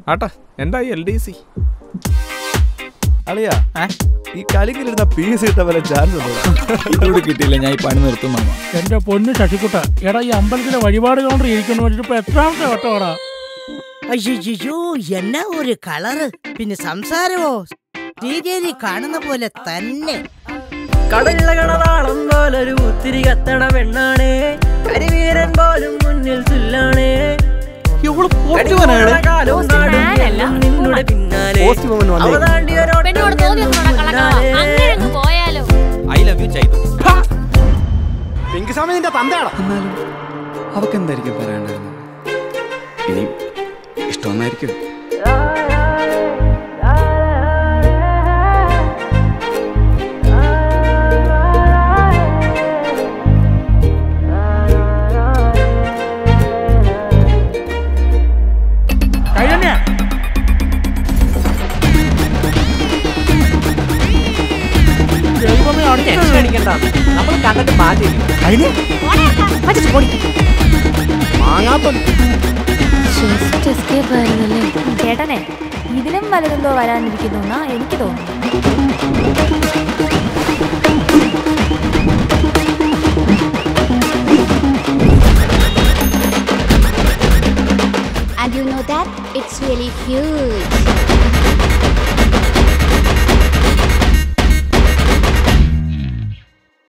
ആട്ടാ എന്തായി L D C അളിയാ ഈ കളിക്കിലിരുന്ന പീസ് കിട്ടാൻ വല്ല ചാൻസ് ഇതോട് കിട്ടിയില്ല ഞാൻ ഈ പണി നിർത്തും മാമ എന്റെ പൊന്ന് ശശിക്കുട്ട എടാ ഈ അമ്പലത്തിലെ വഴിപാട് കൗണ്ടർ ഇരിക്കുന്നു പറഞ്ഞിട്ട് ഇപ്പൊ എത്രാമത്തെ വട്ടമാടാ അയ്യോ എന്നാ ഒരു കളറ് പിന്നെ സംസാരമോ ശ്രീദേവി കാണുന്ന പോലെ തന്നെ കടലിലെ കടതാളം പോലൊരു ഒത്തിരി കത്തണ പെണ്ണാണേ കരിവീരൻ പോലും മുന്നിൽ തുല്ലാണേ കാലവും നാടും എല്ലാം നിന്നുടെ പിന്നാലെ അവതാണ്ടിയൊരോട്ടം പെണ്ണോട് തോന്നിയൊന്നും നടക്കളക്കോ അങ്ങനെ അങ്ങ് പോയാലോ ഐ ലവ് യു ചൈതു പിങ്കിസ്വാമി നിന്റെ തന്തയാണോ എന്നാലും അവക്ക് എന്തായിരിക്കും പറയാണ്ടായിരുന്നത് ഇനി ഇഷ്ടമൊന്നായിരിക്കും കഴിഞ്ഞ ദൈവമേ അടുത്ത അടിക്കണ്ട നമ്മൾ കണ്ടിട്ട് മാറ്റി ജസ്റ്റ് എസ്കേപ്പ് ആയിരുന്നല്ലേ ചേട്ടനെ ഇതിലും വലുതെന്തോ വരാനിരിക്കുന്നു എന്നാ എനിക്ക് തോന്നുന്നു And you know that? It's really huge.